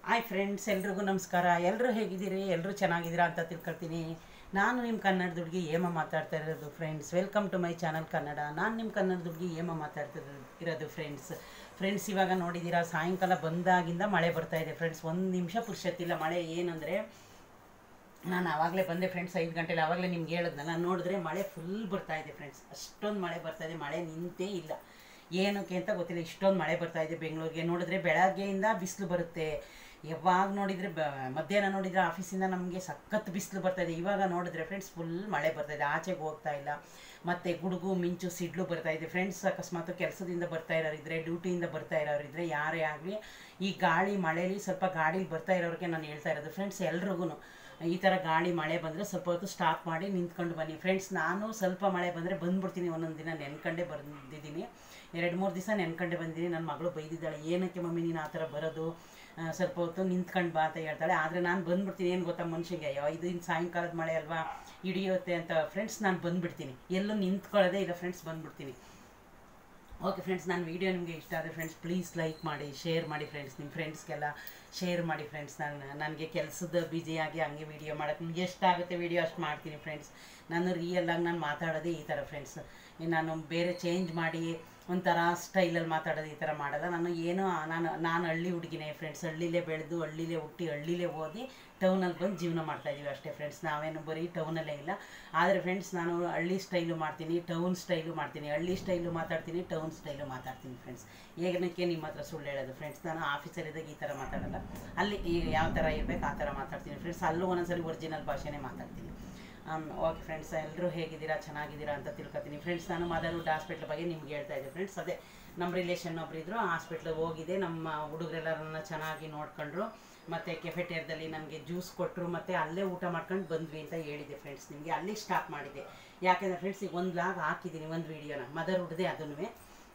hi friends ಎಲ್ರಿಗೂ ನಮಸ್ಕಾರ ಎಲ್ಲರೂ ಹೇಗಿದ್ದೀರಿ ಎಲ್ಲರೂ ಚೆನ್ನಾಗಿದ್ದೀರಾ ಅಂತ ತಿಳ್ಕೊಳ್ತೀನಿ ನಾನು ನಿಮ್ಮ ಕನ್ನಡ ಹುಡುಗಿ ಹೇಮ ಮಾತಾಡ್ತಾ ಇರೋದು friends welcome to my channel Kannada ನಾನು ನಿಮ್ಮ ಕನ್ನಡ ಹುಡುಗಿ ಹೇಮ ಮಾತಾಡ್ತಾ ಇರೋದು ಫ್ರೆಂಡ್ಸ್ ಫ್ರೆಂಡ್ಸ್ ಇವಾಗ ನೋಡಿದ್ದೀರಾ ಸಾಯಂಕಾಲ ಬಂದಾಗಿಂದ ಮಳೆ ಬರ್ತಾ ಇದೆ ಫ್ರೆಂಡ್ಸ್ ಒಂದು ನಿಮಿಷ ಪುರುಷತ್ತಿಲ್ಲ ಮಳೆ ಏನಂದರೆ ನಾನು ಆವಾಗಲೇ ಬಂದೆ ಫ್ರೆಂಡ್ಸ್ ಐದು ಗಂಟೆಲಿ ಆವಾಗಲೇ ನಿಮ್ಗೆ ಹೇಳಿದ್ನಲ್ಲ ನೋಡಿದ್ರೆ ಮಳೆ ಫುಲ್ ಬರ್ತಾ ಇದೆ ಫ್ರೆಂಡ್ಸ್ ಅಷ್ಟೊಂದು ಮಳೆ ಬರ್ತಾ ಇದೆ ಮಳೆ ನಿಂತೇ ಇಲ್ಲ ಏನಕ್ಕೆ ಅಂತ ಗೊತ್ತಿಲ್ಲ ಇಷ್ಟೊಂದು ಮಳೆ ಬರ್ತಾ ಇದೆ ಬೆಂಗಳೂರಿಗೆ ನೋಡಿದ್ರೆ ಬೆಳಗ್ಗೆಯಿಂದ ಬಿಸಿಲು ಬರುತ್ತೆ ಯಾವಾಗ ನೋಡಿದರೆ ಬ ಮಧ್ಯಾಹ್ನ ನೋಡಿದರೆ ಆಫೀಸಿಂದ ನಮಗೆ ಸಖತ್ ಬಿಸಿಲು ಬರ್ತಾ ಇದೆ ಇವಾಗ ನೋಡಿದ್ರೆ ಫ್ರೆಂಡ್ಸ್ ಫುಲ್ ಮಳೆ ಬರ್ತಾ ಇದೆ ಆಚೆಗೆ ಹೋಗ್ತಾ ಇಲ್ಲ ಮತ್ತು ಗುಡುಗು ಮಿಂಚು ಸಿಡ್ಲು ಬರ್ತಾ ಇದೆ ಫ್ರೆಂಡ್ಸ್ ಅಕಸ್ಮಾತ್ ಕೆಲಸದಿಂದ ಬರ್ತಾ ಇರೋರಿದ್ರೆ ಡ್ಯೂಟಿಯಿಂದ ಬರ್ತಾ ಇರೋರಿದ್ರೆ ಯಾರೇ ಆಗಲಿ ಈ ಗಾಳಿ ಮಳೆಯಲ್ಲಿ ಸ್ವಲ್ಪ ಗಾಡೀಲಿ ಬರ್ತಾ ಇರೋರಿಗೆ ನಾನು ಹೇಳ್ತಾ ಇರೋದು ಫ್ರೆಂಡ್ಸ್ ಎಲ್ರಿಗೂ ಈ ಥರ ಗಾಳಿ ಮಳೆ ಬಂದರೆ ಸ್ವಲ್ಪ ಹೊತ್ತು ಸ್ಟಾಪ್ ಮಾಡಿ ನಿಂತ್ಕೊಂಡು ಬನ್ನಿ ಫ್ರೆಂಡ್ಸ್ ನಾನು ಸ್ವಲ್ಪ ಮಳೆ ಬಂದರೆ ಬಂದ್ಬಿಡ್ತೀನಿ ಒಂದೊಂದು ದಿನ ನೆನ್ಕೊಂಡೇ ಬಂದಿದ್ದೀನಿ ಎರಡು ಮೂರು ದಿವಸ ನೆನ್ಕೊಂಡೆ ಬಂದಿದ್ದೀನಿ ನನ್ನ ಮಗಳು ಬೈದಿದ್ದಾಳೆ ಏನಕ್ಕೆ ಮಮ್ಮಿ ನೀನು ಆ ಥರ ಬರೋದು ಆ, ಸ್ವಲ್ಪ ಹೊತ್ತು ನಿಂತ್ಕೊಂಡು ಬಾ ಅಂತ ಹೇಳ್ತಾಳೆ ಆದರೆ ನಾನು ಬಂದ್ಬಿಡ್ತೀನಿ ಏನು ಗೊತ್ತಾ ಮನುಷ್ಯಗೆ ಅಯ್ಯೋ ಇದು ಇನ್ನು ಸಾಯಂಕಾಲದ ಮಳೆ ಅಲ್ವಾ ಹಿಡಿಯುತ್ತೆ ಅಂತ ಫ್ರೆಂಡ್ಸ್ ನಾನು ಬಂದ್ಬಿಡ್ತೀನಿ ಎಲ್ಲೂ ನಿಂತ್ಕೊಳ್ಳೋದೇ ಇಲ್ಲ ಫ್ರೆಂಡ್ಸ್ ಬಂದ್ಬಿಡ್ತೀನಿ ಓಕೆ ಫ್ರೆಂಡ್ಸ್ ನಾನು ವೀಡಿಯೋ ನಿಮಗೆ ಇಷ್ಟ ಆದರೆ ಫ್ರೆಂಡ್ಸ್ ಪ್ಲೀಸ್ ಲೈಕ್ ಮಾಡಿ ಶೇರ್ ಮಾಡಿ ಫ್ರೆಂಡ್ಸ್ ನಿಮ್ಮ ಫ್ರೆಂಡ್ಸ್ಗೆಲ್ಲ ಶೇರ್ ಮಾಡಿ ಫ್ರೆಂಡ್ಸ್ ನಾನು ನನಗೆ ಕೆಲಸದ ಬ್ಯುಸಿಯಾಗಿ ಹಂಗೆ ವೀಡಿಯೋ ಮಾಡೋಕ್ಕೆ ನಿಮ್ಗೆ ಎಷ್ಟಾಗುತ್ತೆ ವೀಡಿಯೋ ಅಷ್ಟು ಮಾಡ್ತೀನಿ ಫ್ರೆಂಡ್ಸ್ ನಾನು ರಿಯಲಾಗಿ ನಾನು ಮಾತಾಡೋದೇ ಈ ಥರ ಫ್ರೆಂಡ್ಸ್ ನಾನು ಬೇರೆ ಚೇಂಜ್ ಮಾಡಿ ಒಂಥರ ಸ್ಟೈಲಲ್ಲಿ ಮಾತಾಡೋದು ಈ ಥರ ಮಾಡಲ್ಲ ನಾನು ಏನೋ ನಾನು ನಾನು ಹಳ್ಳಿ ಹುಡುಗಿನೇ ಫ್ರೆಂಡ್ಸ್ ಹಳ್ಳಿಲೇ ಬೆಳೆದು ಹಳ್ಳಿಲೇ ಹುಟ್ಟಿ ಹಳ್ಳಿಲೇ ಓದಿ ಟೌನಲ್ಲಿ ಬಂದು ಜೀವನ ಮಾಡ್ತಾ ಇದೀವಿ ಅಷ್ಟೇ ಫ್ರೆಂಡ್ಸ್ ನಾವೇನು ಬರೀ ಟೌನಲ್ಲೇ ಇಲ್ಲ ಆದರೆ ಫ್ರೆಂಡ್ಸ್ ನಾನು ಹಳ್ಳಿ ಸ್ಟೈಲು ಮಾಡ್ತೀನಿ ಟೌನ್ ಸ್ಟೈಲು ಮಾಡ್ತೀನಿ ಹಳ್ಳಿ ಸ್ಟೈಲು ಮಾತಾಡ್ತೀನಿ ಟೌನ್ ಸ್ಟೈಲು ಮಾತಾಡ್ತೀನಿ ಫ್ರೆಂಡ್ಸ್ ಏನಕ್ಕೆ ನಿಮ್ಮ ಹತ್ರ ಸುಳ್ಳು ಹೇಳೋದು ಫ್ರೆಂಡ್ಸ್ ನಾನು ಆಫೀಸಲ್ಲಿದ್ದಾಗ ಈ ಥರ ಮಾತಾಡಲ್ಲ ಅಲ್ಲಿ ಈಗ ಯಾವ ಥರ ಇರಬೇಕು ಆ ಥರ ಮಾತಾಡ್ತೀನಿ ಫ್ರೆಂಡ್ಸ್ ಅಲ್ಲೂ ಒಂದೊಂದ್ಸರಿ ಒರಿಜಿನಲ್ ಭಾಷೆನೇ ಮಾತಾಡ್ತೀನಿ ಓಕೆ ಫ್ರೆಂಡ್ಸ್ ಎಲ್ಲರೂ ಹೇಗಿದ್ದೀರಾ ಚೆನ್ನಾಗಿದ್ದೀರಾ ಅಂತ ತಿಳ್ಕೊತೀನಿ ಫ್ರೆಂಡ್ಸ್ ನಾನು ಮದರ್ವುಡ್ ಹಾಸ್ಪಿಟ್ಲ್ ಬಗ್ಗೆ ನಿಮ್ಗೆ ಹೇಳ್ತಾ ಇದ್ದೆ ಫ್ರೆಂಡ್ಸ್ ಅದೇ ನಮ್ಮ ರಿಲೇಷನ್ ಒಬ್ರು ಇದ್ರು ಹಾಸ್ಪಿಟ್ಲಿಗೆ ಹೋಗಿದೆ ನಮ್ಮ ಹುಡುಗರೆಲ್ಲ ನನ್ನ ಚೆನ್ನಾಗಿ ನೋಡ್ಕೊಂಡ್ರು ಮತ್ತು ಕೆಫೆಟೇರ್ದಲ್ಲಿ ನನಗೆ ಜ್ಯೂಸ್ ಕೊಟ್ಟರು ಮತ್ತು ಅಲ್ಲೇ ಊಟ ಮಾಡ್ಕೊಂಡು ಬಂದ್ವಿ ಅಂತ ಹೇಳಿದೆ ಫ್ರೆಂಡ್ಸ್ ನಿಮಗೆ ಅಲ್ಲಿ ಸ್ಟಾಪ್ ಮಾಡಿದೆ ಯಾಕೆಂದರೆ ಫ್ರೆಂಡ್ಸ್ ಈಗ ಒಂದು ಲಾಗ್ ಹಾಕಿದ್ದೀನಿ ಒಂದು ವೀಡಿಯೋನ ಮದರ್ವುಡ್ದೇ ಅದನ್ನು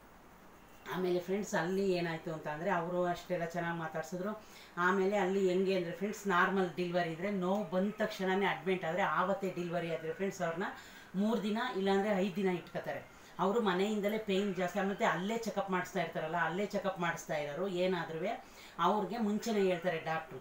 ಆಮೇಲೆ ಫ್ರೆಂಡ್ಸ್ ಅಲ್ಲಿ ಏನಾಯಿತು ಅಂತ ಅಂದರೆ ಅವರು ಅಷ್ಟೆಲ್ಲ ಚೆನ್ನಾಗಿ ಮಾತಾಡ್ಸಿದ್ರು ಆಮೇಲೆ ಅಲ್ಲಿ ಹೆಂಗೆ ಅಂದರೆ ಫ್ರೆಂಡ್ಸ್ ನಾರ್ಮಲ್ ಡಿಲ್ವರಿ ಇದ್ದರೆ ನೋವು ಬಂದ ತಕ್ಷಣವೇ ಅಡ್ಮಿಂಟ್ ಆದರೆ ಆವತ್ತೇ ಡಿಲ್ವರಿ ಆದರೆ ಫ್ರೆಂಡ್ಸ್ ಅವ್ರನ್ನ ಮೂರು ದಿನ ಇಲ್ಲಾಂದರೆ ಐದು ದಿನ ಇಟ್ಕೋತಾರೆ ಅವರು ಮನೆಯಿಂದಲೇ ಪೇಯ್ನ್ ಜಾಸ್ತಿ ಮತ್ತು ಅಲ್ಲೇ ಚೆಕಪ್ ಮಾಡಿಸ್ತಾ ಇರ್ತಾರಲ್ಲ ಅಲ್ಲೇ ಚೆಕಪ್ ಮಾಡಿಸ್ತಾ ಇರೋರು ಏನಾದ್ರೂ ಅವ್ರಿಗೆ ಮುಂಚೆನೇ ಹೇಳ್ತಾರೆ ಡಾಕ್ಟ್ರು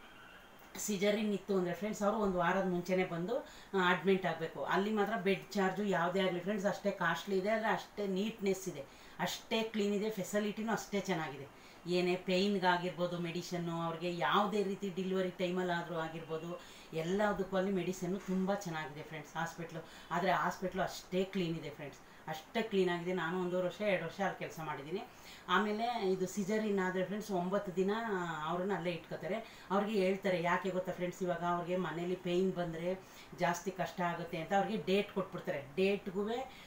ಸಿಜರಿನ್ ಇತ್ತು ಅಂದರೆ ಫ್ರೆಂಡ್ಸ್ ಅವರು ಒಂದು ವಾರದ ಮುಂಚೆನೇ ಬಂದು ಅಡ್ಮಿಂಟ್ ಆಗಬೇಕು ಅಲ್ಲಿ ಮಾತ್ರ ಬೆಡ್ ಚಾರ್ಜು ಯಾವುದೇ ಆಗಲಿ ಫ್ರೆಂಡ್ಸ್ ಅಷ್ಟೇ ಕಾಸ್ಟ್ಲಿ ಇದೆ ಆದರೆ ಅಷ್ಟೇ ನೀಟ್ನೆಸ್ ಇದೆ ಅಷ್ಟೇ ಕ್ಲೀನ್ ಇದೆ ಫೆಸಿಲಿಟಿನೂ ಅಷ್ಟೇ ಚೆನ್ನಾಗಿದೆ ಏನೇ ಪೇಯ್ನ್ಗಾಗಿರ್ಬೋದು ಮೆಡಿಷನ್ನು ಅವ್ರಿಗೆ ಯಾವುದೇ ರೀತಿ ಡಿಲಿವರಿ ಟೈಮಲ್ಲಾದರೂ ಆಗಿರ್ಬೋದು ಎಲ್ಲದಕ್ಕೂ ಅಲ್ಲಿ ಮೆಡಿಸನ್ನು ತುಂಬ ಚೆನ್ನಾಗಿದೆ ಫ್ರೆಂಡ್ಸ್ ಹಾಸ್ಪಿಟ್ಲು ಆದರೆ ಹಾಸ್ಪಿಟ್ಲು ಅಷ್ಟೇ ಕ್ಲೀನ್ ಇದೆ ಫ್ರೆಂಡ್ಸ್ ಅಷ್ಟೇ ಕ್ಲೀನ್ ಆಗಿದೆ ನಾನು ಒಂದೂವರೆ ವರ್ಷ ಎರಡು ವರ್ಷ ಅಲ್ಲಿ ಕೆಲಸ ಮಾಡಿದ್ದೀನಿ ಆಮೇಲೆ ಇದು ಸಿಜರಿನ್ ಆದರೆ ಫ್ರೆಂಡ್ಸ್ ಒಂಬತ್ತು ದಿನ ಅವ್ರನ್ನ ಅಲ್ಲೇ ಇಟ್ಕೋತಾರೆ ಅವ್ರಿಗೆ ಹೇಳ್ತಾರೆ ಯಾಕೆ ಗೊತ್ತಾ ಫ್ರೆಂಡ್ಸ್ ಇವಾಗ ಅವ್ರಿಗೆ ಮನೇಲಿ ಪೇಯ್ನ್ ಬಂದರೆ ಜಾಸ್ತಿ ಕಷ್ಟ ಆಗುತ್ತೆ ಅಂತ ಅವ್ರಿಗೆ ಡೇಟ್ ಕೊಟ್ಬಿಡ್ತಾರೆ ಡೇಟ್ಗೂ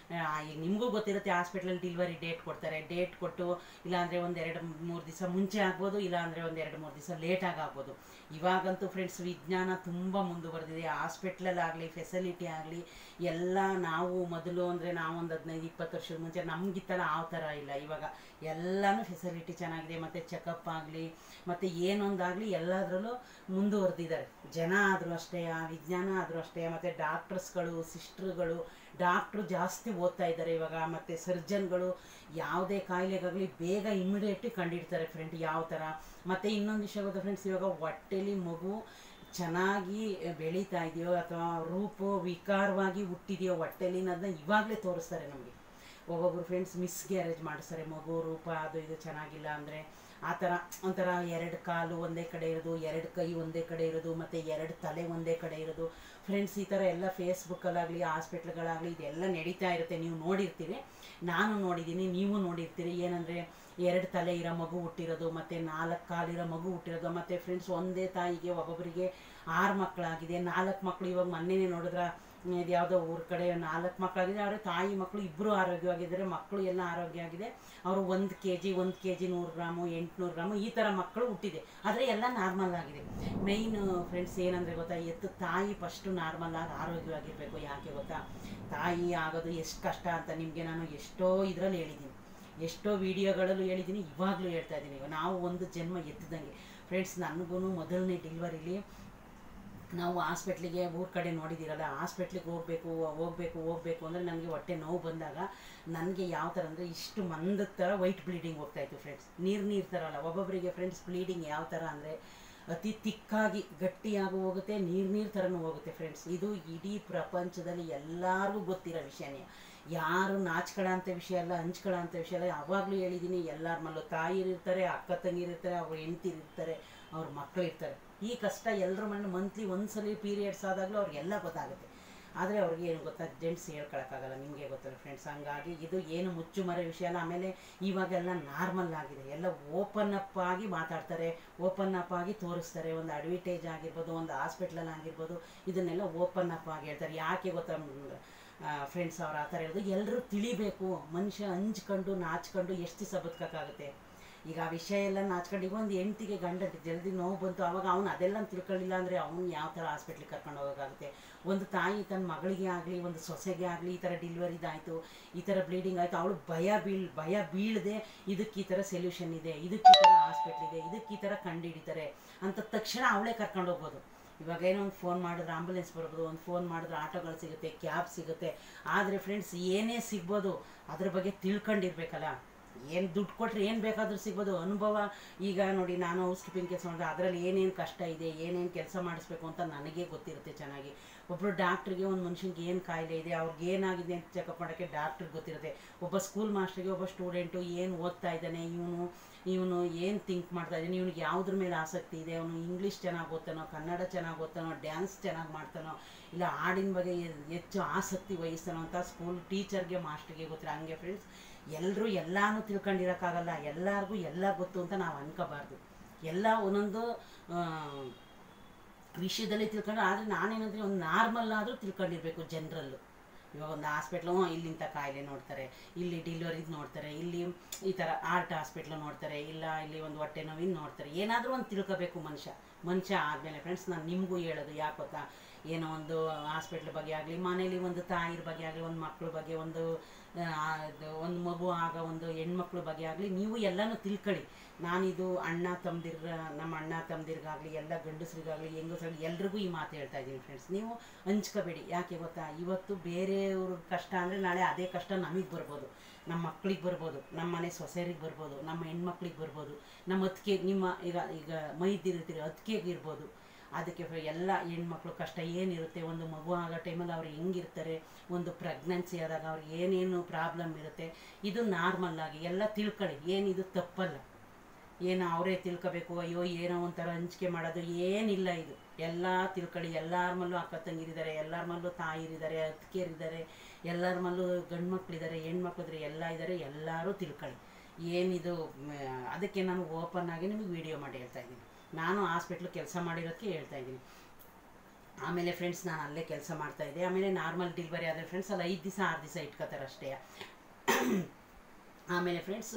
ಈಗ ನಿಮಗೂ ಗೊತ್ತಿರುತ್ತೆ ಹಾಸ್ಪಿಟ್ಲಲ್ಲಿ ಡಿಲಿವರಿ ಡೇಟ್ ಕೊಡ್ತಾರೆ ಡೇಟ್ ಕೊಟ್ಟು ಇಲ್ಲಾಂದರೆ ಒಂದು ಎರಡು ಮೂರು ದಿವಸ ಮುಂಚೆ ಆಗ್ಬೋದು ಇಲ್ಲಾಂದರೆ ಒಂದು ಎರಡು ಮೂರು ದಿವಸ ಲೇಟಾಗಿ ಆಗ್ಬೋದು ಇವಾಗಂತೂ ಫ್ರೆಂಡ್ಸ್ ವಿಜ್ಞಾನ ತುಂಬ ಮುಂದುವರೆದಿದೆ ಹಾಸ್ಪಿಟ್ಲಲ್ಲಾಗಲಿ ಫೆಸಿಲಿಟಿ ಆಗಲಿ ಎಲ್ಲ ನಾವು ಮೊದಲು ಅಂದರೆ ನಾವು ಒಂದು ಹದಿನೈದು ಇಪ್ಪತ್ತು ವರ್ಷದ ಮುಂಚೆ ನಮಗಿತ್ತಲ್ಲ ಆ ಥರ ಇಲ್ಲ ಇವಾಗ ಎಲ್ಲನೂ ಫೆಸಿಲಿಟಿ ಚೆನ್ನಾಗಿದೆ ಮತ್ತು ಚೆಕಪ್ ಆಗಲಿ ಮತ್ತು ಏನೊಂದಾಗಲಿ ಎಲ್ಲದರಲ್ಲೂ ಮುಂದುವರೆದಿದ್ದಾರೆ ಜನ ಆದರೂ ಅಷ್ಟೇ ಆ ವಿಜ್ಞಾನ ಆದರೂ ಅಷ್ಟೇ ಮತ್ತು ಡಾಕ್ಟರ್ಸ್ಗಳು ಸಿಸ್ಟ್ರುಗಳು ಡಾಕ್ಟ್ರು ಜಾಸ್ತಿ ಓದ್ತಾ ಇದ್ದಾರೆ ಇವಾಗ ಮತ್ತು ಸರ್ಜನ್ಗಳು ಯಾವುದೇ ಕಾಯಿಲೆಗಾಗಲಿ ಬೇಗ ಇಮಿಡಿಯೇಟ್ಲಿ ಕಂಡಿಡ್ತಾರೆ ಫ್ರೆಂಡ್ ಯಾವ ಥರ ಮತ್ತು ಇನ್ನೊಂದು ವಿಷಯ ಗೊತ್ತಾ ಫ್ರೆಂಡ್ಸ್ ಇವಾಗ ಹೊಟ್ಟೆಲಿ ಮಗು ಚೆನ್ನಾಗಿ ಬೆಳೀತಾ ಇದೆಯೋ ಅಥವಾ ರೂಪು ವಿಕಾರವಾಗಿ ಹುಟ್ಟಿದೆಯೋ ಹೊಟ್ಟೆಲಿ ಅನ್ನೋದನ್ನ ಇವಾಗಲೇ ತೋರಿಸ್ತಾರೆ ನಮಗೆ ಒಬ್ಬೊಬ್ರು ಫ್ರೆಂಡ್ಸ್ ಮಿಸ್ ಗ್ಯಾರೇಜ್ ಮಾಡಿಸ್ತಾರೆ ಮಗು ರೂಪ ಅದು ಇದು ಚೆನ್ನಾಗಿಲ್ಲ ಅಂದರೆ ಆ ಥರ ಒಂಥರ ಎರಡು ಕಾಲು ಒಂದೇ ಕಡೆ ಇರೋದು ಎರಡು ಕೈ ಒಂದೇ ಕಡೆ ಇರೋದು ಮತ್ತು ಎರಡು ತಲೆ ಒಂದೇ ಕಡೆ ಇರೋದು ಫ್ರೆಂಡ್ಸ್ ಈ ಥರ ಎಲ್ಲ ಫೇಸ್ಬುಕ್ಕಲ್ಲಾಗಲಿ ಹಾಸ್ಪಿಟ್ಲ್ಗಳಾಗಲಿ ಇದೆಲ್ಲ ನಡೀತಾ ಇರುತ್ತೆ ನೀವು ನೋಡಿರ್ತೀರಿ ನಾನು ನೋಡಿದ್ದೀನಿ ನೀವು ನೋಡಿರ್ತೀರಿ ಏನಂದರೆ ಎರಡು ತಲೆ ಇರೋ ಮಗು ಹುಟ್ಟಿರೋದು ಮತ್ತು ನಾಲ್ಕು ಕಾಲಿರೋ ಮಗು ಹುಟ್ಟಿರೋದು ಮತ್ತು ಫ್ರೆಂಡ್ಸ್ ಒಂದೇ ತಾಯಿಗೆ ಒಬ್ಬೊಬ್ಬರಿಗೆ ಆರು ಮಕ್ಕಳಾಗಿದೆ ನಾಲ್ಕು ಮಕ್ಕಳು ಇವಾಗ ಮೊನ್ನೆನೇ ನೋಡಿದ್ರ ಇದು ಯಾವುದೋ ಊರ ಕಡೆ ನಾಲ್ಕು ಮಕ್ಕಳಾಗಿದೆ ಆದರೆ ತಾಯಿ ಮಕ್ಕಳು ಇಬ್ಬರು ಆರೋಗ್ಯವಾಗಿದ್ದಾರೆ ಮಕ್ಕಳು ಎಲ್ಲ ಆರೋಗ್ಯ ಆಗಿದೆ ಅವರು ಒಂದು ಕೆ ಜಿ ಒಂದು ಕೆ ಜಿ ನೂರು ಗ್ರಾಮು ಎಂಟುನೂರು ಗ್ರಾಮು ಈ ಥರ ಮಕ್ಕಳು ಹುಟ್ಟಿದೆ ಆದರೆ ಎಲ್ಲ ನಾರ್ಮಲ್ ಆಗಿದೆ ಮೇಯ್ನ್ ಫ್ರೆಂಡ್ಸ್ ಏನಂದರೆ ಗೊತ್ತಾ ಎತ್ತು ತಾಯಿ ಫಸ್ಟು ನಾರ್ಮಲ್ ಆಗಿ ಆರೋಗ್ಯವಾಗಿರಬೇಕು ಯಾಕೆ ಗೊತ್ತಾ ತಾಯಿ ಆಗೋದು ಎಷ್ಟು ಕಷ್ಟ ಅಂತ ನಿಮಗೆ ನಾನು ಎಷ್ಟೋ ಇದರಲ್ಲಿ ಹೇಳಿದ್ದೀನಿ ಎಷ್ಟೋ ವಿಡಿಯೋಗಳಲ್ಲೂ ಹೇಳಿದ್ದೀನಿ ಇವಾಗಲೂ ಹೇಳ್ತಾ ಇದ್ದೀನಿ ನಾವು ಒಂದು ಜನ್ಮ ಎತ್ತಿದಂಗೆ ಫ್ರೆಂಡ್ಸ್ ನನಗೂ ಮೊದಲನೇ ಡಿಲಿವರಿಲಿ ನಾವು ಹಾಸ್ಪಿಟ್ಲಿಗೆ ಊರ ಕಡೆ ನೋಡಿದ್ದೀರಲ್ಲ ಹಾಸ್ಪಿಟ್ಲಿಗೆ ಹೋಗಬೇಕು ಹೋಗಬೇಕು ಹೋಗಬೇಕು ಅಂದರೆ ನನಗೆ ಹೊಟ್ಟೆ ನೋವು ಬಂದಾಗ ನನಗೆ ಯಾವ ಥರ ಅಂದರೆ ಇಷ್ಟು ಮಂದದ ಥರ ವೈಟ್ ಬ್ಲೀಡಿಂಗ್ ಹೋಗ್ತಾಯಿತ್ತು ಫ್ರೆಂಡ್ಸ್ ನೀರು ನೀರು ಥರ ಅಲ್ಲ ಒಬ್ಬೊಬ್ಬರಿಗೆ ಫ್ರೆಂಡ್ಸ್ ಬ್ಲೀಡಿಂಗ್ ಯಾವ ಥರ ಅಂದರೆ ಅತಿ ತಿಕ್ಕಾಗಿ ಗಟ್ಟಿಯಾಗಿ ಹೋಗುತ್ತೆ ನೀರು ನೀರು ಥರನೂ ಹೋಗುತ್ತೆ ಫ್ರೆಂಡ್ಸ್ ಇದು ಇಡೀ ಪ್ರಪಂಚದಲ್ಲಿ ಎಲ್ಲರಿಗೂ ಗೊತ್ತಿರೋ ವಿಷಯನೇ ಯಾರು ನಾಚ್ಕೊಳ್ಳೋಂಥ ವಿಷಯ ಅಲ್ಲ ಹಂಚ್ಕೊಳ್ಳೋಂಥ ವಿಷಯ ಅಲ್ಲ ಯಾವಾಗಲೂ ಹೇಳಿದ್ದೀನಿ ಎಲ್ಲರ ಮಲ್ಲೂ ತಾಯಿರಿರ್ತಾರೆ ಅಕ್ಕ ತಂಗಿರಿರ್ತಾರೆ ಅವ್ರ ಹೆಂಡ್ತಿರಿರ್ತಾರೆ ಅವ್ರ ಮಕ್ಕಳು ಇರ್ತಾರೆ ಈ ಕಷ್ಟ ಎಲ್ಲರ ಮನೆ ಮಂತ್ಲಿ ಒಂದ್ಸಲಿ ಪೀರಿಯಡ್ಸ್ ಆದಾಗಲೂ ಅವ್ರಿಗೆಲ್ಲ ಗೊತ್ತಾಗುತ್ತೆ ಆದರೆ ಅವ್ರಿಗೆ ಏನು ಗೊತ್ತಾ ಜೆಂಟ್ಸ್ ಹೇಳ್ಕೊಳಕ್ಕಾಗಲ್ಲ ನಿಮಗೆ ಗೊತ್ತಲ್ಲ ಫ್ರೆಂಡ್ಸ್ ಹಂಗಾಗಿ ಇದು ಏನು ಮುಚ್ಚುಮರೆ ವಿಷಯ ಅಲ್ಲ ಆಮೇಲೆ ಇವಾಗೆಲ್ಲ ನಾರ್ಮಲ್ ಆಗಿದೆ ಎಲ್ಲ ಓಪನ್ ಅಪ್ ಆಗಿ ಮಾತಾಡ್ತಾರೆ ಓಪನ್ ಅಪ್ ಆಗಿ ತೋರಿಸ್ತಾರೆ ಒಂದು ಅಡ್ವರ್ಟೈಸ್ ಆಗಿರ್ಬೋದು ಒಂದು ಹಾಸ್ಪಿಟ್ಲಲ್ಲಿ ಆಗಿರ್ಬೋದು ಇದನ್ನೆಲ್ಲ ಓಪನ್ ಅಪ್ ಆಗಿ ಹೇಳ್ತಾರೆ ಯಾಕೆ ಗೊತ್ತಾ ಫ್ರೆಂಡ್ಸ್ ಅವ್ರು ಆ ಥರ ಹೇಳೋದು ಎಲ್ಲರೂ ತಿಳಿಬೇಕು ಮನುಷ್ಯ ಹಂಚ್ಕೊಂಡು ನಾಚ್ಕೊಂಡು ಎಷ್ಟು ದಿವಸ ಬದುಕೋಕ್ಕಾಗುತ್ತೆ ಈಗ ಆ ವಿಷಯ ಎಲ್ಲ ನಾಚ್ಕೊಂಡು ಈಗ ಒಂದು ಹೆಂಡ್ತಿಗೆ ಗಂಡ ಜಲ್ದಿ ನೋವು ಬಂತು ಅವಾಗ ಅವ್ನು ಅದೆಲ್ಲ ತಿಳ್ಕೊಳ್ಳಿಲ್ಲ ಅಂದರೆ ಅವ್ನು ಯಾವ ಥರ ಹಾಸ್ಪಿಟ್ಲಿಗೆ ಕರ್ಕೊಂಡು ಹೋಗೋಕ್ಕಾಗುತ್ತೆ ಒಂದು ತಾಯಿ ತನ್ನ ಮಗಳಿಗೆ ಆಗಲಿ ಒಂದು ಸೊಸೆಗೆ ಆಗಲಿ ಈ ಥರ ಡಿಲಿವರಿದಾಯಿತು ಈ ಥರ ಬ್ಲೀಡಿಂಗ್ ಆಯಿತು ಅವಳು ಭಯ ಬೀಳ್ ಭಯ ಬೀಳದೆ ಇದಕ್ಕೆ ಈ ಥರ ಸೊಲ್ಯೂಷನ್ ಇದೆ ಇದಕ್ಕೆ ಈ ಥರ ಹಾಸ್ಪಿಟ್ಲ್ ಇದೆ ಇದಕ್ಕೆ ಈ ಥರ ಕಂಡುಹಿಡಿತಾರೆ ಅಂತ ತಕ್ಷಣ ಅವಳೇ ಕರ್ಕೊಂಡು ಹೋಗ್ಬೋದು ಇವಾಗ ಏನೋ ಒಂದು ಫೋನ್ ಮಾಡಿದ್ರೆ ಆಂಬುಲೆನ್ಸ್ ಬರ್ಬೋದು ಒಂದು ಫೋನ್ ಮಾಡಿದ್ರೆ ಆಟೋಗಳು ಸಿಗುತ್ತೆ ಕ್ಯಾಬ್ ಸಿಗುತ್ತೆ ಆದರೆ ಫ್ರೆಂಡ್ಸ್ ಏನೇ ಸಿಗ್ಬೋದು ಅದ್ರ ಬಗ್ಗೆ ತಿಳ್ಕೊಂಡಿರ್ಬೇಕಲ್ಲ ಏನು ದುಡ್ಡು ಕೊಟ್ಟರೆ ಏನು ಬೇಕಾದರೂ ಸಿಗ್ಬೋದು ಅನುಭವ ಈಗ ನೋಡಿ ನಾನು ಹೌಸ್ ಕೀಪಿಂಗ್ ಕೆಲಸ ಮಾಡಿದ್ರೆ ಅದರಲ್ಲಿ ಏನೇನು ಕಷ್ಟ ಇದೆ ಏನೇನು ಕೆಲಸ ಮಾಡಿಸ್ಬೇಕು ಅಂತ ನನಗೆ ಗೊತ್ತಿರುತ್ತೆ ಚೆನ್ನಾಗಿ ಒಬ್ಬರು ಡಾಕ್ಟ್ರಿಗೆ ಒಂದು ಮನುಷ್ಯನಿಗೆ ಏನು ಕಾಯಿಲೆ ಇದೆ ಅವ್ರಿಗೆ ಏನಾಗಿದೆ ಅಂತ ಚೆಕಪ್ ಮಾಡೋಕ್ಕೆ ಡಾಕ್ಟ್ರಿಗೆ ಗೊತ್ತಿರುತ್ತೆ ಒಬ್ಬ ಸ್ಕೂಲ್ ಮಾಸ್ಟ್ರಿಗೆ ಒಬ್ಬ ಸ್ಟೂಡೆಂಟು ಏನು ಓದ್ತಾ ಇದ್ದಾನೆ ಇವನು ಇವನು ಏನು ಥಿಂಕ್ ಮಾಡ್ತಾ ಇದ್ದಾನೆ ಇವನಿಗೆ ಯಾವುದ್ರ ಮೇಲೆ ಆಸಕ್ತಿ ಇದೆ ಅವನು ಇಂಗ್ಲೀಷ್ ಚೆನ್ನಾಗಿ ಓದ್ತಾನೋ ಕನ್ನಡ ಚೆನ್ನಾಗಿ ಓದ್ತಾನೋ ಡ್ಯಾನ್ಸ್ ಚೆನ್ನಾಗಿ ಮಾಡ್ತಾನೋ ಇಲ್ಲ ಹಾಡಿನ ಬಗ್ಗೆ ಹೆಚ್ಚು ಆಸಕ್ತಿ ವಹಿಸ್ತಾನೋ ಅಂತ ಸ್ಕೂಲ್ ಟೀಚರ್ಗೆ ಮಾಸ್ಟ್ರಿಗೆ ಗೊತ್ತಿಲ್ಲ ಹಂಗೆ ಫ್ರೆಂಡ್ಸ್ ಎಲ್ಲರೂ ಎಲ್ಲಾನು ತಿಳ್ಕೊಂಡಿರೋಕ್ಕಾಗಲ್ಲ ಎಲ್ಲರಿಗೂ ಎಲ್ಲ ಗೊತ್ತು ಅಂತ ನಾವು ಅನ್ಕೋಬಾರ್ದು ಎಲ್ಲ ಒಂದೊಂದು ವಿಷಯದಲ್ಲಿ ತಿಳ್ಕೊಂಡು ಆದರೆ ನಾನೇನಂದರೆ ಒಂದು ನಾರ್ಮಲ್ ಆದರೂ ತಿಳ್ಕೊಂಡಿರ್ಬೇಕು ಜನರಲ್ಲು ಇವಾಗ ಒಂದು ಹಾಸ್ಪಿಟ್ಲು ಇಲ್ಲಿಂಥ ಕಾಯಿಲೆ ನೋಡ್ತಾರೆ ಇಲ್ಲಿ ಡಿಲಿವರಿದು ನೋಡ್ತಾರೆ ಇಲ್ಲಿ ಈ ಥರ ಆರ್ಟ್ ಹಾಸ್ಪಿಟ್ಲು ನೋಡ್ತಾರೆ ಇಲ್ಲ ಇಲ್ಲಿ ಒಂದು ಹೊಟ್ಟೆ ನೋವಿನ ನೋಡ್ತಾರೆ ಏನಾದರೂ ಒಂದು ತಿಳ್ಕೋಬೇಕು ಮನುಷ್ಯ ಮನುಷ್ಯ ಆದಮೇಲೆ ಫ್ರೆಂಡ್ಸ್ ನಾನು ನಿಮಗೂ ಹೇಳೋದು ಯಾಕೆ ಗೊತ್ತಾ ಏನೋ ಒಂದು ಹಾಸ್ಪಿಟ್ಲ್ ಬಗ್ಗೆ ಆಗಲಿ ಮನೇಲಿ ಒಂದು ತಾಯಿರ ಬಗ್ಗೆ ಆಗಲಿ ಒಂದು ಮಕ್ಕಳ ಬಗ್ಗೆ ಒಂದು ಒಂದು ಮಗು ಆಗ ಒಂದು ಹೆಣ್ಮಕ್ಳ ಬಗ್ಗೆ ಆಗಲಿ ನೀವು ಎಲ್ಲನೂ ತಿಳ್ಕೊಳ್ಳಿ ನಾನಿದು ಅಣ್ಣ ತಮ್ಮದಿರ ನಮ್ಮ ಅಣ್ಣ ತಮ್ಮದಿರ್ಗಾಗಲಿ ಎಲ್ಲ ಗಂಡಸ್ರಿಗಾಗಲಿ ಹೆಂಗಸ್ರಾಗಲಿ ಎಲ್ರಿಗೂ ಈ ಮಾತು ಹೇಳ್ತಾ ಇದ್ದೀನಿ ಫ್ರೆಂಡ್ಸ್ ನೀವು ಹಂಚ್ಕೋಬೇಡಿ ಯಾಕೆ ಗೊತ್ತಾ ಇವತ್ತು ಬೇರೆಯವ್ರ ಕಷ್ಟ ಅಂದರೆ ನಾಳೆ ಅದೇ ಕಷ್ಟ ನಮಗೆ ಬರ್ಬೋದು ನಮ್ಮ ಮಕ್ಳಿಗೆ ಬರ್ಬೋದು ನಮ್ಮ ಮನೆ ಸೊಸೆಯರಿಗೆ ಬರ್ಬೋದು ನಮ್ಮ ಹೆಣ್ಮಕ್ಳಿಗೆ ಬರ್ಬೋದು ನಮ್ಮ ಅತ್ತಿಗೆ ನಿಮ್ಮ ಈಗ ಈಗ ಮೈದಿರ್ತೀರಿ ಅತ್ತಿಗೆಗೆ ಇರ್ಬೋದು ಅದಕ್ಕೆ ಎಲ್ಲ ಹೆಣ್ಮಕ್ಳು ಕಷ್ಟ ಏನಿರುತ್ತೆ ಒಂದು ಮಗು ಆಗೋ ಟೈಮಲ್ಲಿ ಅವ್ರು ಹೆಂಗಿರ್ತಾರೆ ಒಂದು ಪ್ರೆಗ್ನೆನ್ಸಿ ಆದಾಗ ಅವ್ರಿಗೆ ಏನೇನು ಪ್ರಾಬ್ಲಮ್ ಇರುತ್ತೆ ಇದು ನಾರ್ಮಲ್ ಆಗಿ ಎಲ್ಲ ತಿಳ್ಕೊಳ್ಳಿ ಏನಿದು ತಪ್ಪಲ್ಲ ಏನು ಅವರೇ ತಿಳ್ಕೊಬೇಕು ಅಯ್ಯೋ ಏನೋ ಒಂಥರ ಹಂಚಿಕೆ ಮಾಡೋದು ಏನಿಲ್ಲ ಇದು ಎಲ್ಲ ತಿಳ್ಕೊಳ್ಳಿ ಎಲ್ಲರ ಮಲ್ಲೂ ಅಕ್ಕ ತಂಗಿರಿದ್ದಾರೆ ಎಲ್ಲರ ಮಲ್ಲೂ ತಾಯಿರಿದ್ದಾರೆ ಅತ್ತಿಗೆರಿದ್ದಾರೆ ಎಲ್ಲರ ಮಲ್ಲೂ ಗಂಡು ಮಕ್ಳಿದ್ದಾರೆ ಹೆಣ್ಮಕ್ಳಿದ್ರೆ ಎಲ್ಲ ಇದ್ದಾರೆ ಎಲ್ಲರೂ ತಿಳ್ಕೊಳ್ಳಿ ಏನಿದು ಅದಕ್ಕೆ ನಾನು ಓಪನ್ ಆಗಿ ನಿಮಗೆ ವಿಡಿಯೋ ಮಾಡಿ ಹೇಳ್ತಾ ಇದ್ದೀನಿ ನಾನು ಹಾಸ್ಪಿಟ್ಲು ಕೆಲಸ ಮಾಡಿರೋದಕ್ಕೆ ಹೇಳ್ತಾ ಇದ್ದೀನಿ ಆಮೇಲೆ ಫ್ರೆಂಡ್ಸ್ ನಾನು ಅಲ್ಲೇ ಕೆಲಸ ಮಾಡ್ತಾ ಇದ್ದೆ ಆಮೇಲೆ ನಾರ್ಮಲ್ ಡಿಲಿವರಿ ಆದರೆ ಫ್ರೆಂಡ್ಸ್ ಅಲ್ಲಿ ಐದು ದಿವಸ ಆರು ದಿವಸ ಇಟ್ಕೋತಾರೆ ಅಷ್ಟೇ ಆಮೇಲೆ ಫ್ರೆಂಡ್ಸ್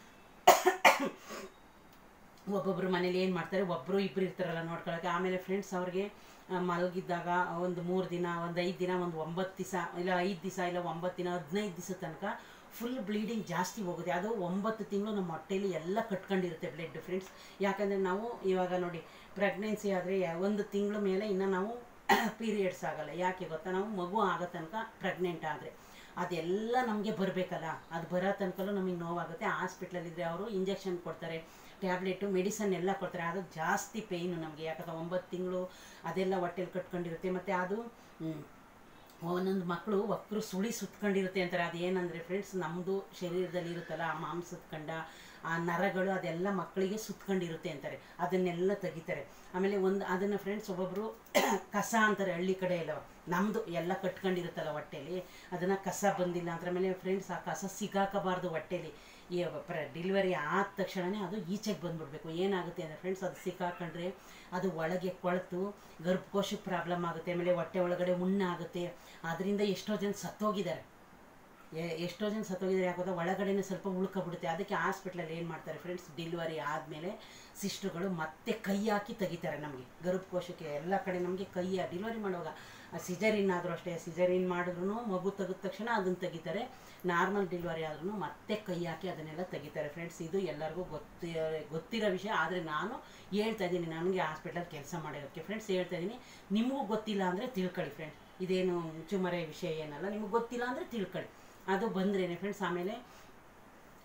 ಒಬ್ಬೊಬ್ರು ಮನೇಲಿ ಏನು ಮಾಡ್ತಾರೆ ಒಬ್ಬರು ಇಬ್ಬರು ಇರ್ತಾರಲ್ಲ ನೋಡ್ಕೊಳ್ಳೋಕೆ ಆಮೇಲೆ ಫ್ರೆಂಡ್ಸ್ ಅವ್ರಿಗೆ ಮಲಗಿದ್ದಾಗ ಒಂದು ಮೂರು ದಿನ ಒಂದು ಐದು ದಿನ ಒಂದು ಒಂಬತ್ತು ದಿವಸ ಇಲ್ಲ ಐದು ದಿವಸ ಇಲ್ಲ ಒಂಬತ್ತು ದಿನ ಹದಿನೈದು ದಿವಸ ತನಕ ಫುಲ್ ಬ್ಲೀಡಿಂಗ್ ಜಾಸ್ತಿ ಹೋಗುತ್ತೆ ಅದು ಒಂಬತ್ತು ತಿಂಗಳು ನಮ್ಮ ಹೊಟ್ಟೆಯಲ್ಲಿ ಎಲ್ಲ ಕಟ್ಕೊಂಡಿರುತ್ತೆ ಬ್ಲಡ್ ಫ್ರೆಂಡ್ಸ್ ಯಾಕಂದರೆ ನಾವು ಇವಾಗ ನೋಡಿ ಪ್ರೆಗ್ನೆನ್ಸಿ ಆದರೆ ಒಂದು ತಿಂಗಳ ಮೇಲೆ ಇನ್ನು ನಾವು ಪೀರಿಯಡ್ಸ್ ಆಗಲ್ಲ ಯಾಕೆ ಗೊತ್ತಾ ನಾವು ಮಗು ಆಗೋ ತನಕ ಪ್ರೆಗ್ನೆಂಟ್ ಆದರೆ ಅದೆಲ್ಲ ನಮಗೆ ಬರಬೇಕಲ್ಲ ಅದು ಬರೋ ತನಕಲ್ಲೂ ನಮಗೆ ನೋವಾಗುತ್ತೆ ಹಾಸ್ಪಿಟ್ಲಲ್ಲಿದ್ದರೆ ಅವರು ಇಂಜೆಕ್ಷನ್ ಕೊಡ್ತಾರೆ ಟ್ಯಾಬ್ಲೆಟು ಮೆಡಿಸನ್ ಎಲ್ಲ ಕೊಡ್ತಾರೆ ಅದು ಜಾಸ್ತಿ ಪೇಯ್ನು ನಮಗೆ ಯಾಕಂದ್ರೆ ಒಂಬತ್ತು ತಿಂಗಳು ಅದೆಲ್ಲ ಹೊಟ್ಟೆಲಿ ಕಟ್ಕೊಂಡಿರುತ್ತೆ ಮತ್ತು ಅದು ಒಂದೊಂದು ಮಕ್ಕಳು ಒಕ್ಕರು ಸುಳಿ ಸುತ್ಕೊಂಡಿರುತ್ತೆ ಅಂತಾರೆ ಅದೇನಂದರೆ ಫ್ರೆಂಡ್ಸ್ ನಮ್ಮದು ಶರೀರದಲ್ಲಿ ಇರುತ್ತಲ್ಲ ಆ ಮಾಂಸದ ಕಂಡ ಆ ನರಗಳು ಅದೆಲ್ಲ ಮಕ್ಕಳಿಗೆ ಸುತ್ಕೊಂಡಿರುತ್ತೆ ಅಂತಾರೆ ಅದನ್ನೆಲ್ಲ ತೆಗಿತಾರೆ ಆಮೇಲೆ ಒಂದು ಅದನ್ನು ಫ್ರೆಂಡ್ಸ್ ಒಬ್ಬೊಬ್ಬರು ಕಸ ಅಂತಾರೆ ಹಳ್ಳಿ ಕಡೆ ಎಲ್ಲ ನಮ್ಮದು ಎಲ್ಲ ಕಟ್ಕೊಂಡಿರುತ್ತಲ್ಲ ಹೊಟ್ಟೆಲಿ ಅದನ್ನು ಕಸ ಬಂದಿಲ್ಲ ಅದ್ರ ಮೇಲೆ ಫ್ರೆಂಡ್ಸ್ ಆ ಕಸ ಸಿಗಾಕಬಾರ್ದು ಹೊಟ್ಟೆಲಿ ಈ ಪ್ರ ಡಿಲಿವರಿ ಆದ ತಕ್ಷಣವೇ ಅದು ಈಚೆಗೆ ಬಂದ್ಬಿಡ್ಬೇಕು ಏನಾಗುತ್ತೆ ಅಂದರೆ ಫ್ರೆಂಡ್ಸ್ ಅದು ಸಿಕ್ಕಾಕೊಂಡ್ರೆ ಅದು ಒಳಗೆ ಕೊಳೆತು ಗರ್ಭಕೋಶಕ್ಕೆ ಪ್ರಾಬ್ಲಮ್ ಆಗುತ್ತೆ ಆಮೇಲೆ ಹೊಟ್ಟೆ ಒಳಗಡೆ ಉಣ್ಣಾಗುತ್ತೆ ಅದರಿಂದ ಎಷ್ಟೋ ಜನ ಸತ್ತೋಗಿದ್ದಾರೆ ಎಷ್ಟೋ ಜನ ಸತ್ತೋಗಿದ್ದಾರೆ ಯಾಕೋದ್ರೆ ಒಳಗಡೆನೇ ಸ್ವಲ್ಪ ಉಳ್ಕೊಬಿಡುತ್ತೆ ಅದಕ್ಕೆ ಹಾಸ್ಪಿಟ್ಲಲ್ಲಿ ಏನು ಮಾಡ್ತಾರೆ ಫ್ರೆಂಡ್ಸ್ ಡಿಲಿವರಿ ಆದಮೇಲೆ ಸಿಸ್ಟ್ರುಗಳು ಮತ್ತೆ ಕೈ ಹಾಕಿ ತೆಗಿತಾರೆ ನಮಗೆ ಗರ್ಭಕೋಶಕ್ಕೆ ಎಲ್ಲ ಕಡೆ ನಮಗೆ ಕೈ ಡಿಲಿವರಿ ಮಾಡುವಾಗ ಸಿಜರಿನ್ ಆದರೂ ಅಷ್ಟೇ ಸಿಜರಿನ್ ಮಾಡಿದ್ರು ಮಗು ತೆಗೆದ ತಕ್ಷಣ ಅದನ್ನು ತೆಗಿತಾರೆ ನಾರ್ಮಲ್ ಡಿಲಿವರಿ ಆದ್ರೂ ಮತ್ತೆ ಕೈ ಹಾಕಿ ಅದನ್ನೆಲ್ಲ ತೆಗಿತಾರೆ ಫ್ರೆಂಡ್ಸ್ ಇದು ಎಲ್ಲರಿಗೂ ಗೊತ್ತಿ ಗೊತ್ತಿರೋ ವಿಷಯ ಆದರೆ ನಾನು ಹೇಳ್ತಾ ಇದ್ದೀನಿ ನನಗೆ ಹಾಸ್ಪಿಟಲ್ ಕೆಲಸ ಮಾಡಿರೋಕ್ಕೆ ಫ್ರೆಂಡ್ಸ್ ಹೇಳ್ತಾ ಇದ್ದೀನಿ ನಿಮಗೂ ಗೊತ್ತಿಲ್ಲ ಅಂದರೆ ತಿಳ್ಕೊಳ್ಳಿ ಫ್ರೆಂಡ್ಸ್ ಇದೇನು ಚುಮರೆ ವಿಷಯ ಏನಲ್ಲ ನಿಮಗೆ ಗೊತ್ತಿಲ್ಲ ಅಂದರೆ ತಿಳ್ಕೊಳ್ಳಿ ಅದು ಬಂದ್ರೇನೆ ಫ್ರೆಂಡ್ಸ್ ಆಮೇಲೆ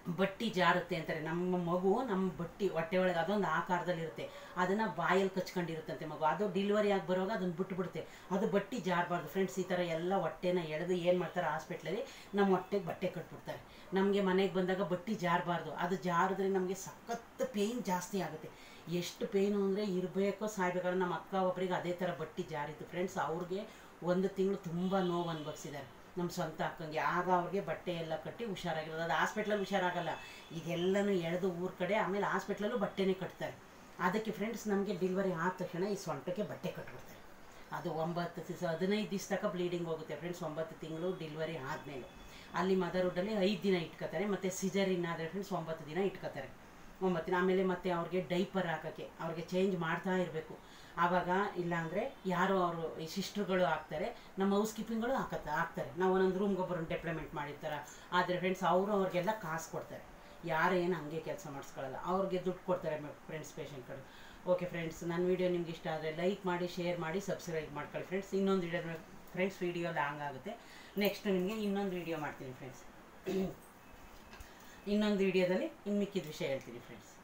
ಬಟ್ಟಿ ಜಾರುತ್ತೆ ಅಂತಾರೆ ನಮ್ಮ ಮಗು ನಮ್ಮ ಬಟ್ಟಿ ಹೊಟ್ಟೆ ಒಳಗೆ ಅದೊಂದು ಆಕಾರದಲ್ಲಿರುತ್ತೆ ಅದನ್ನು ಬಾಯಲ್ಲಿ ಕಚ್ಕೊಂಡಿರುತ್ತಂತೆ ಮಗು ಅದು ಡಿಲಿವರಿ ಆಗಿ ಬರುವಾಗ ಅದನ್ನು ಬಿಟ್ಬಿಡುತ್ತೆ ಅದು ಬಟ್ಟಿ ಜಾರಬಾರ್ದು ಫ್ರೆಂಡ್ಸ್ ಈ ಥರ ಎಲ್ಲ ಹೊಟ್ಟೆನ ಎಳೆದು ಏನು ಮಾಡ್ತಾರೆ ಹಾಸ್ಪಿಟ್ಲಲ್ಲಿ ನಮ್ಮ ಹೊಟ್ಟೆಗೆ ಬಟ್ಟೆ ಕಟ್ಬಿಡ್ತಾರೆ ನಮಗೆ ಮನೆಗೆ ಬಂದಾಗ ಬಟ್ಟಿ ಜಾರಬಾರ್ದು ಅದು ಜಾರಿದ್ರೆ ನಮಗೆ ಸಖತ್ ಪೇಯ್ನ್ ಜಾಸ್ತಿ ಆಗುತ್ತೆ ಎಷ್ಟು ಪೇಯ್ನು ಅಂದರೆ ಇರಬೇಕೋ ಸಾಯ್ಬೇಕಾದ್ರೆ ನಮ್ಮ ಅಕ್ಕ ಒಬ್ಬರಿಗೆ ಅದೇ ಥರ ಬಟ್ಟಿ ಜಾರಿತ್ತು ಫ್ರೆಂಡ್ಸ್ ಅವ್ರಿಗೆ ಒಂದು ತಿಂಗಳು ತುಂಬ ನೋವು ಅನುಭವಿಸಿದ್ದಾರೆ ನಮ್ಮ ಸ್ವಂತ ಅಕ್ಕಂಗೆ ಆಗ ಅವ್ರಿಗೆ ಬಟ್ಟೆ ಎಲ್ಲ ಕಟ್ಟಿ ಹುಷಾರಾಗಿರೋದು ಅದು ಹಾಸ್ಪಿಟ್ಲಲ್ಲಿ ಹುಷಾರಾಗಲ್ಲ ಇದೆಲ್ಲನೂ ಎಳೆದು ಊರ ಕಡೆ ಆಮೇಲೆ ಹಾಸ್ಪಿಟ್ಲಲ್ಲೂ ಬಟ್ಟೆನೇ ಕಟ್ತಾರೆ ಅದಕ್ಕೆ ಫ್ರೆಂಡ್ಸ್ ನಮಗೆ ಡೆಲಿವರಿ ಆದ ತಕ್ಷಣ ಈ ಸೊಂಟಕ್ಕೆ ಬಟ್ಟೆ ಕಟ್ಬಿಡ್ತಾರೆ ಅದು ಒಂಬತ್ತು ದಿವಸ ಹದಿನೈದು ದಿವಸ ತನಕ ಬ್ಲೀಡಿಂಗ್ ಹೋಗುತ್ತೆ ಫ್ರೆಂಡ್ಸ್ ಒಂಬತ್ತು ತಿಂಗಳು ಡೆಲಿವರಿ ಆದಮೇಲೆ ಅಲ್ಲಿ ಮದರ್ವುಡ್ಡಲ್ಲಿ ಐದು ದಿನ ಇಟ್ಕೋತಾರೆ ಮತ್ತು ಸಿಜರಿನ್ ಆದರೆ ಫ್ರೆಂಡ್ಸ್ ಒಂಬತ್ತು ದಿನ ಇಟ್ಕೋತಾರೆ ಒಂಬತ್ತು ದಿನ ಆಮೇಲೆ ಮತ್ತೆ ಅವ್ರಿಗೆ ಡೈಪರ್ ಹಾಕೋಕ್ಕೆ ಅವ್ರಿಗೆ ಚೇಂಜ್ ಮಾಡ್ತಾ ಇರಬೇಕು ಆವಾಗ ಇಲ್ಲಾಂದರೆ ಯಾರೋ ಅವರು ಈ ಸಿಸ್ಟ್ರುಗಳು ಹಾಕ್ತಾರೆ ನಮ್ಮ ಹೌಸ್ ಕೀಪಿಂಗ್ಗಳು ಹಾಕತ್ತ ಹಾಕ್ತಾರೆ ನಾವು ಒಂದೊಂದು ರೂಮ್ಗೆ ಒಬ್ಬರನ್ನ ಡೆಪ್ಲೊಯ್ಮೆಂಟ್ ಮಾಡಿರ್ತಾರೆ ಆದರೆ ಫ್ರೆಂಡ್ಸ್ ಅವರು ಅವ್ರಿಗೆಲ್ಲ ಕಾಸು ಕೊಡ್ತಾರೆ ಯಾರೇನು ಹಂಗೆ ಕೆಲಸ ಮಾಡಿಸ್ಕೊಳ್ಳಲ್ಲ ಅವ್ರಿಗೆ ದುಡ್ಡು ಕೊಡ್ತಾರೆ ಫ್ರೆಂಡ್ಸ್ ಪೇಷಂಟ್ಗಳು ಓಕೆ ಫ್ರೆಂಡ್ಸ್ ನನ್ನ ವೀಡಿಯೋ ನಿಮ್ಗೆ ಇಷ್ಟ ಆದರೆ ಲೈಕ್ ಮಾಡಿ ಶೇರ್ ಮಾಡಿ ಸಬ್ಸ್ಕ್ರೈಬ್ ಮಾಡ್ಕೊಳ್ಳಿ ಫ್ರೆಂಡ್ಸ್ ಇನ್ನೊಂದು ವಿಡಿಯೋ ಫ್ರೆಂಡ್ಸ್ ವೀಡಿಯೋ ಲಾಂಗ್ ಆಗುತ್ತೆ ನೆಕ್ಸ್ಟ್ ನಿಮಗೆ ಇನ್ನೊಂದು ವೀಡಿಯೋ ಮಾಡ್ತೀನಿ ಫ್ರೆಂಡ್ಸ್ ಇನ್ನೊಂದು ವೀಡಿಯೋದಲ್ಲಿ ಇನ್ನು ಮಿಕ್ಕಿದ ವಿಷಯ ಹೇಳ್ತೀನಿ ಫ್ರೆಂಡ್ಸ್